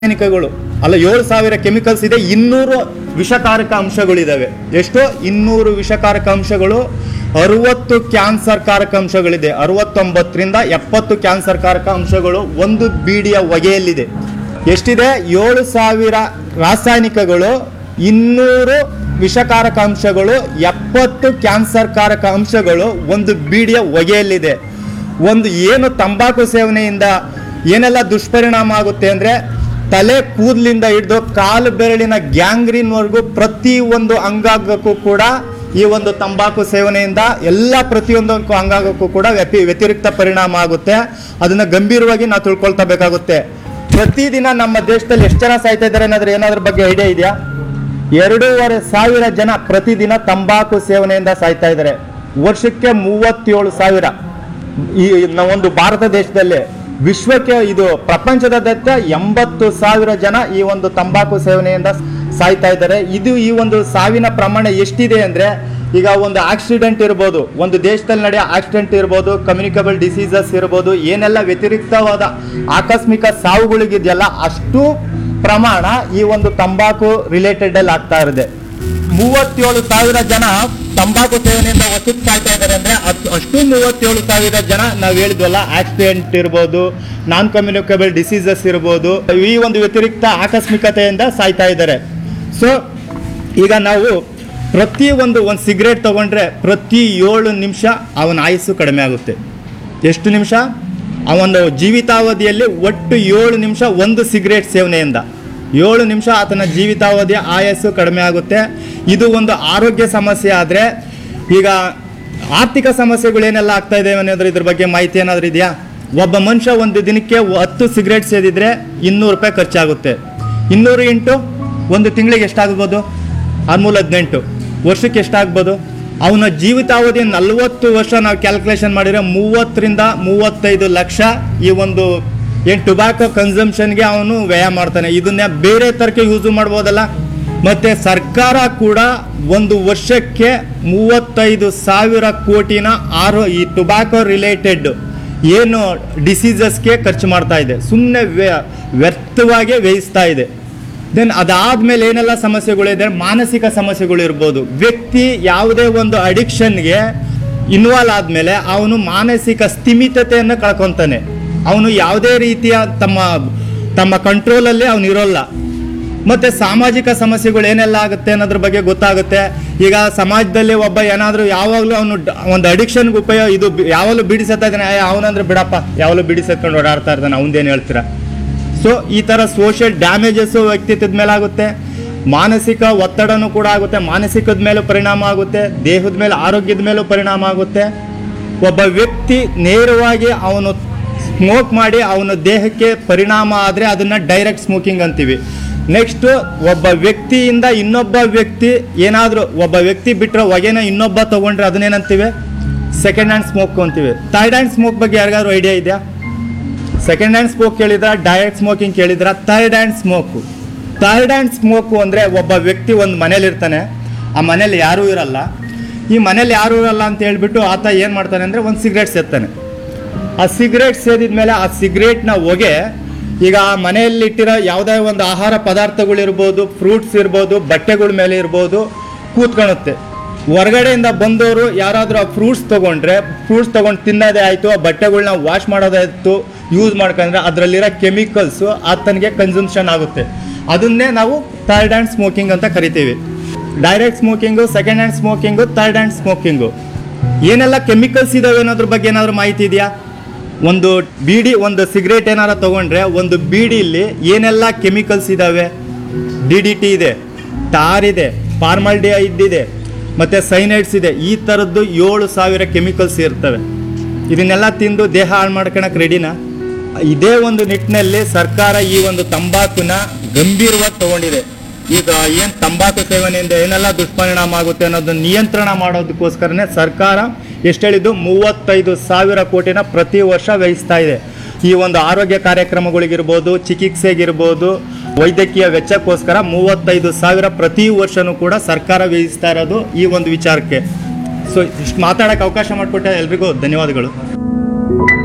ರಾಸಾಯನಿಕಗಳು ಅಲ್ಲ ಏಳು ಸಾವಿರ ಕೆಮಿಕಲ್ಸ್ ಇದೆ ಇನ್ನೂರು ವಿಷಕಾರಕ ಅಂಶಗಳಿದಾವೆ ಎಷ್ಟು ಇನ್ನೂರು ವಿಷಕಾರಕ ಅಂಶಗಳು ಅರವತ್ತು ಕ್ಯಾನ್ಸರ್ ಕಾರಕ ಅಂಶಗಳಿದೆ ಅರವತ್ತೊಂಬತ್ತರಿಂದ ಎಪ್ಪತ್ತು ಕ್ಯಾನ್ಸರ್ ಕಾರಕ ಅಂಶಗಳು ಒಂದು ಬೀಡಿಯ ಹೊಗೆಯಲ್ಲಿದೆ ಎಷ್ಟಿದೆ ಏಳು ಸಾವಿರ ರಾಸಾಯನಿಕಗಳು ಇನ್ನೂರು ವಿಷಕಾರಕ ಅಂಶಗಳು ಎಪ್ಪತ್ತು ಕ್ಯಾನ್ಸರ್ ಕಾರಕ ಅಂಶಗಳು ಒಂದು ಬೀಡಿಯ ಹೊಗೆಯಲ್ಲಿದೆ ಒಂದು ಏನು ತಂಬಾಕು ಸೇವನೆಯಿಂದ ಏನೆಲ್ಲ ದುಷ್ಪರಿಣಾಮ ಆಗುತ್ತೆ ಅಂದರೆ ತಲೆ ಕೂದಲಿಂದ ಹಿಡಿದು ಕಾಲು ಬೆರಳಿನ ಗ್ಯಾಂಗ್ರೀನ್ವರೆಗೂ ಪ್ರತಿ ಒಂದು ಅಂಗಾಂಗಕ್ಕೂ ಕೂಡ ಈ ಒಂದು ತಂಬಾಕು ಸೇವನೆಯಿಂದ ಎಲ್ಲ ಪ್ರತಿಯೊಂದಕ್ಕೂ ಅಂಗಾಂಗಕ್ಕೂ ಕೂಡ ವ್ಯತಿ ವ್ಯತಿರಿಕ್ತ ಪರಿಣಾಮ ಆಗುತ್ತೆ ಅದನ್ನು ಗಂಭೀರವಾಗಿ ನಾವು ತಿಳ್ಕೊಳ್ತಾ ಬೇಕಾಗುತ್ತೆ ಪ್ರತಿದಿನ ನಮ್ಮ ದೇಶದಲ್ಲಿ ಎಷ್ಟು ಜನ ಸಾಯ್ತಾ ಇದ್ದಾರೆ ಅನ್ನೋದ್ರ ಏನಾದ್ರ ಬಗ್ಗೆ ಐಡಿಯಾ ಇದೆಯಾ ಎರಡೂವರೆ ಸಾವಿರ ಜನ ಪ್ರತಿದಿನ ತಂಬಾಕು ಸೇವನೆಯಿಂದ ಸಾಯ್ತಾ ಇದ್ದಾರೆ ವರ್ಷಕ್ಕೆ ಮೂವತ್ತೇಳು ಸಾವಿರ ಈ ನ- ಒಂದು ಭಾರತ ದೇಶದಲ್ಲಿ ವಿಶ್ವಕ್ಕೆ ಇದು ಪ್ರಪಂಚದಾದ್ಯಂತ ಎಂಬತ್ತು ಸಾವಿರ ಜನ ಈ ಒಂದು ತಂಬಾಕು ಸೇವನೆಯಿಂದ ಸಾಯ್ತಾ ಇದ್ದಾರೆ ಇದು ಈ ಒಂದು ಸಾವಿನ ಪ್ರಮಾಣ ಎಷ್ಟಿದೆ ಅಂದ್ರೆ ಈಗ ಒಂದು ಆಕ್ಸಿಡೆಂಟ್ ಇರ್ಬೋದು ಒಂದು ದೇಶದಲ್ಲಿ ನಡೆಯೋ ಆಕ್ಸಿಡೆಂಟ್ ಇರ್ಬೋದು ಕಮ್ಯುನಿಕಬಲ್ ಡಿಸೀಸಸ್ ಇರ್ಬೋದು ಏನೆಲ್ಲ ವ್ಯತಿರಿಕ್ತವಾದ ಆಕಸ್ಮಿಕ ಸಾವುಗಳಿಗಿದೆಯಲ್ಲ ಅಷ್ಟು ಪ್ರಮಾಣ ಈ ಒಂದು ತಂಬಾಕು ರಿಲೇಟೆಡ್ ಅಲ್ಲಿ ಆಗ್ತಾ ಇದೆ ಮೂವತ್ತೇಳು ಸಾವಿರ ಜನ ತಂಬಾಕು ಸೇವನೆಯಿಂದ ಹೊಸಕ್ ಸಾಯ್ತಾ ಇದ್ದಾರೆ ಅಂದ್ರೆ ಅದ್- ಅಷ್ಟು ಮೂವತ್ತೇಳು ಸಾವಿರ ಜನ ನಾವು ಹೇಳಿದ್ವಲ್ಲ ಆಕ್ಸಿಡೆಂಟ್ ಇರ್ಬೋದು ನಾನ್ ಕಮ್ಯುನಿಕಬಲ್ ಡಿಸೀಸಸ್ ಇರ್ಬೋದು ಈ ಒಂದು ವ್ಯತಿರಿಕ್ತ ಆಕಸ್ಮಿಕತೆಯಿಂದ ಸಾಯ್ತಾ ಇದ್ದಾರೆ ಸೊ ಈಗ ನಾವು ಪ್ರತಿ ಒಂದು ಒಂದು ಸಿಗರೇಟ್ ತಗೊಂಡ್ರೆ ಪ್ರತಿ ಏಳು ನಿಮಿಷ ಅವನ ಆಯುಸ್ಸು ಕಡಿಮೆ ಆಗುತ್ತೆ ಎಷ್ಟು ನಿಮಿಷ ಅವನ ಜೀವಿತಾವಧಿಯಲ್ಲಿ ಒಟ್ಟು ಏಳು ನಿಮಿಷ ಒಂದು ಸಿಗರೇಟ್ ಸೇವನೆಯಿಂದ ಏಳು ನಿಮಿಷ ಆತನ ಜೀವಿತಾವಧಿಯ ಆಯಸ್ಸು ಕಡಿಮೆ ಆಗುತ್ತೆ ಇದು ಒಂದು ಆರೋಗ್ಯ ಸಮಸ್ಯೆ ಆದರೆ ಈಗ ಆರ್ಥಿಕ ಸಮಸ್ಯೆಗಳು ಏನೆಲ್ಲ ಆಗ್ತಾ ಇದೆ ಅನ್ನೋದ್ರ ಇದ್ರ ಬಗ್ಗೆ ಮಾಹಿತಿ ಏನಾದರೂ ಇದೆಯಾ ಒಬ್ಬ ಮನುಷ್ಯ ಒಂದು ದಿನಕ್ಕೆ ಹತ್ತು ಸಿಗರೇಟ್ ಸೇದಿದ್ರೆ ಇನ್ನೂರು ರೂಪಾಯಿ ಖರ್ಚಾಗುತ್ತೆ ಇನ್ನೂರು ಇಂಟು ಒಂದು ತಿಂಗಳಿಗೆ ಎಷ್ಟಾಗ್ಬೋದು ಹದಿಮೂರು ಹದಿನೆಂಟು ವರ್ಷಕ್ಕೆ ಎಷ್ಟಾಗ್ಬೋದು ಅವನ ಜೀವಿತಾವಧಿ ನಲವತ್ತು ವರ್ಷ ನಾವು ಕ್ಯಾಲ್ಕುಲೇಷನ್ ಮಾಡಿದ್ರೆ ಮೂವತ್ತರಿಂದ ಮೂವತ್ತೈದು ಲಕ್ಷ ಈ ಒಂದು ಏನು ಟೊಬ್ಯಾಕೊ ಕನ್ಸಂಪ್ಷನ್ಗೆ ಅವನು ವ್ಯಯ ಮಾಡ್ತಾನೆ ಇದನ್ನ ಬೇರೆ ಥರಕ್ಕೆ ಯೂಸು ಮಾಡ್ಬೋದಲ್ಲ ಮತ್ತು ಸರ್ಕಾರ ಕೂಡ ಒಂದು ವರ್ಷಕ್ಕೆ ಮೂವತ್ತೈದು ಸಾವಿರ ಕೋಟಿನ ಆರೋ ಈ ಟೊಬ್ಯಾಕೊ ರಿಲೇಟೆಡ್ ಏನು ಡಿಸೀಸಸ್ಗೆ ಖರ್ಚು ಮಾಡ್ತಾ ಇದೆ ಸುಮ್ಮನೆ ವ್ಯರ್ಥವಾಗಿ ವ್ಯಯಿಸ್ತಾ ಇದೆ ದೆನ್ ಅದಾದ್ಮೇಲೆ ಏನೆಲ್ಲ ಸಮಸ್ಯೆಗಳಿದೆ ಮಾನಸಿಕ ಸಮಸ್ಯೆಗಳು ಇರ್ಬೋದು ವ್ಯಕ್ತಿ ಯಾವುದೇ ಒಂದು ಅಡಿಕ್ಷನ್ಗೆ ಇನ್ವಾಲ್ವ್ ಆದಮೇಲೆ ಅವನು ಮಾನಸಿಕ ಸ್ಥಿಮಿತತೆಯನ್ನು ಕಳ್ಕೊತಾನೆ ಅವನು ಯಾವುದೇ ರೀತಿಯ ತಮ್ಮ ತಮ್ಮ ಕಂಟ್ರೋಲಲ್ಲಿ ಅವನು ಇರೋಲ್ಲ ಮತ್ತೆ ಸಾಮಾಜಿಕ ಸಮಸ್ಯೆಗಳು ಏನೆಲ್ಲ ಆಗುತ್ತೆ ಅನ್ನೋದ್ರ ಬಗ್ಗೆ ಗೊತ್ತಾಗುತ್ತೆ ಈಗ ಸಮಾಜದಲ್ಲಿ ಒಬ್ಬ ಏನಾದರೂ ಯಾವಾಗಲೂ ಅವನು ಡ- ಒಂದು ಅಡಿಕ್ಷನ್ಗೆ ಉಪಯೋಗ ಇದು ಬಿ- ಯಾವಾಗಲೂ ಬಿಡಿಸತ್ತಾ ಇದ್ದಾನೆ ಅವನಂದ್ರೆ ಬಿಡಪ್ಪ ಯಾವಾಗಲೂ ಬಿಡಿಸತ್ಕೊಂಡು ಓಡಾಡ್ತಾ ಇರ್ತಾನೆ ಅವನದೇನು ಹೇಳ್ತೀರಾ ಸೊ ಈ ಥರ ಸೋಷಿಯಲ್ ಡ್ಯಾಮೇಜಸ್ಸು ವ್ಯಕ್ತಿತ್ವದ ಮೇಲೆ ಆಗುತ್ತೆ ಮಾನಸಿಕ ಒತ್ತಡನೂ ಕೂಡ ಆಗುತ್ತೆ ಮಾನಸಿಕದ ಮೇಲೂ ಪರಿಣಾಮ ಆಗುತ್ತೆ ದೇಹದ ಮೇಲೆ ಆರೋಗ್ಯದ ಮೇಲೂ ಪರಿಣಾಮ ಆಗುತ್ತೆ ಒಬ್ಬ ವ್ಯಕ್ತಿ ನೇರವಾಗಿ ಅವನು ಸ್ಮೋಕ್ ಮಾಡಿ ಅವನ ದೇಹಕ್ಕೆ ಪರಿಣಾಮ ಆದರೆ ಅದನ್ನು ಡೈರೆಕ್ಟ್ ಸ್ಮೋಕಿಂಗ್ ಅಂತೀವಿ ನೆಕ್ಸ್ಟ್ ಒಬ್ಬ ವ್ಯಕ್ತಿಯಿಂದ ಇನ್ನೊಬ್ಬ ವ್ಯಕ್ತಿ ಏನಾದರೂ ಒಬ್ಬ ವ್ಯಕ್ತಿ ಬಿಟ್ಟರೆ ಹೊಗೆನ ಇನ್ನೊಬ್ಬ ತಗೊಂಡ್ರೆ ಅದನ್ನೇನಂತೀವಿ ಸೆಕೆಂಡ್ ಹ್ಯಾಂಡ್ ಸ್ಮೋಕ್ ಅಂತೀವಿ ಥರ್ಡ್ ಹ್ಯಾಂಡ್ ಸ್ಮೋಕ್ ಬಗ್ಗೆ ಯಾರಿಗಾದ್ರು ಐಡಿಯಾ ಇದೆಯಾ ಸೆಕೆಂಡ್ ಹ್ಯಾಂಡ್ ಸ್ಮೋಕ್ ಕೇಳಿದ್ರ ಡೈರೆಕ್ಟ್ ಸ್ಮೋಕಿಂಗ್ ಕೇಳಿದ್ರ third hand smoke third hand smoke ಅಂದರೆ ಒಬ್ಬ ವ್ಯಕ್ತಿ ಒಂದು ಮನೇಲಿ ಇರ್ತಾನೆ ಆ ಮನೇಲಿ ಯಾರೂ ಇರಲ್ಲ ಈ ಮನೇಲಿ ಯಾರೂ ಇರಲ್ಲ ಅಂತ ಹೇಳ್ಬಿಟ್ಟು ಆತ ಏನು ಮಾಡ್ತಾನೆ ಅಂದರೆ ಒಂದು ಸಿಗರೇಟ್ ಸೇರ್ತಾನೆ ಆ ಸಿಗರೇಟ್ ಸೇದಿದ ಮೇಲೆ ಆ ಸಿಗರೇಟ್ನ ಹೊಗೆ ಈಗ ಆ ಮನೆಯಲ್ಲಿ ಇಟ್ಟಿರೋ ಯಾವುದೇ ಒಂದು ಆಹಾರ ಪದಾರ್ಥಗಳಿರ್ಬೋದು ಫ್ರೂಟ್ಸ್ ಇರ್ಬೋದು ಬಟ್ಟೆಗಳ ಮೇಲೆ ಇರ್ಬೋದು ಕೂತ್ಕೊಳುತ್ತೆ ಹೊರಗಡೆಯಿಂದ ಬಂದವರು ಯಾರಾದರೂ ಆ ಫ್ರೂಟ್ಸ್ ತೊಗೊಂಡ್ರೆ ಫ್ರೂಟ್ಸ್ ತೊಗೊಂಡು ತಿನ್ನೋದೇ ಆಯಿತು ಆ ಬಟ್ಟೆಗಳ್ನ ವಾಶ್ ಮಾಡೋದಾಯಿತು ಯೂಸ್ ಮಾಡ್ಕೊಂಡ್ರೆ ಅದರಲ್ಲಿರೋ ಕೆಮಿಕಲ್ಸು ಆತನಿಗೆ ಕನ್ಸಂಪ್ಷನ್ ಆಗುತ್ತೆ ಅದನ್ನೇ ನಾವು ಥರ್ಡ್ ಹ್ಯಾಂಡ್ ಸ್ಮೋಕಿಂಗ್ ಅಂತ ಕರಿತೀವಿ direct smoking second hand smoking third hand smoking ಏನೆಲ್ಲ ಕೆಮಿಕಲ್ಸ್ ಇದಾವೆ ಅನ್ನೋದ್ರ ಬಗ್ಗೆ ಏನಾದರೂ ಮಾಹಿತಿ ಇದೆಯಾ ಒಂದು ಬೀಡಿ ಒಂದು ಸಿಗರೇಟ್ ಏನಾರ ತಗೊಂಡ್ರೆ ಒಂದು ಬೀಡಿಲಿ ಏನೆಲ್ಲ ಕೆಮಿಕಲ್ಸ್ ಇದಾವೆ ಡಿ ಡಿ ಟಿ ಇದೆ ಟಾರ್ ಇದೆ ಫಾರ್ಮಾಲ್ಡಿಹೈಡ್ ಇದೆ ಮತ್ತು ಸೈನೈಡ್ಸ್ ಇದೆ ಈ ಥರದ್ದು ಏಳು ಸಾವಿರ ಕೆಮಿಕಲ್ಸ್ ಇರ್ತವೆ ಇದನ್ನೆಲ್ಲ ತಿಂದು ದೇಹ ಹಾಳು ಮಾಡ್ಕೊಳಕ್ಕೆ ರೆಡಿನಾ ಇದೇ ಒಂದು ನಿಟ್ಟಿನಲ್ಲಿ ಸರ್ಕಾರ ಈ ಒಂದು ತಂಬಾಕುನ ಗಂಭೀರವಾಗಿ ತಗೊಂಡಿದೆ ಈಗ ಏನು ತಂಬಾಕು ಸೇವನೆಯಿಂದ ಏನೆಲ್ಲ ದುಷ್ಪರಿಣಾಮ ಆಗುತ್ತೆ ಅನ್ನೋದನ್ನ ನಿಯಂತ್ರಣ ಮಾಡೋದಕ್ಕೋಸ್ಕರನೇ ಸರ್ಕಾರ ಎಷ್ಟು ಹೇಳಿದ್ದು ಮೂವತ್ತೈದು ಸಾವಿರ ಕೋಟಿನ ಪ್ರತಿ ವರ್ಷ ವ್ಯಯಿಸ್ತಾ ಇದೆ ಈ ಒಂದು ಆರೋಗ್ಯ ಕಾರ್ಯಕ್ರಮಗಳಿಗಿರ್ಬೋದು ಚಿಕಿತ್ಸೆಗಿರ್ಬೋದು ವೈದ್ಯಕೀಯ ವೆಚ್ಚಕ್ಕೋಸ್ಕರ ಮೂವತ್ತೈದು ಸಾವಿರ ಪ್ರತಿ ವರ್ಷನೂ ಕೂಡ ಸರ್ಕಾರ ವ್ಯಯಿಸ್ತಾ ಇರೋದು ಈ ಒಂದು ವಿಚಾರಕ್ಕೆ ಸೊ ಇಷ್ಟು ಮಾತಾಡೋಕ್ಕೆ ಅವಕಾಶ ಮಾಡಿಕೊಟ್ಟೆ ಎಲ್ರಿಗೂ ಧನ್ಯವಾದಗಳು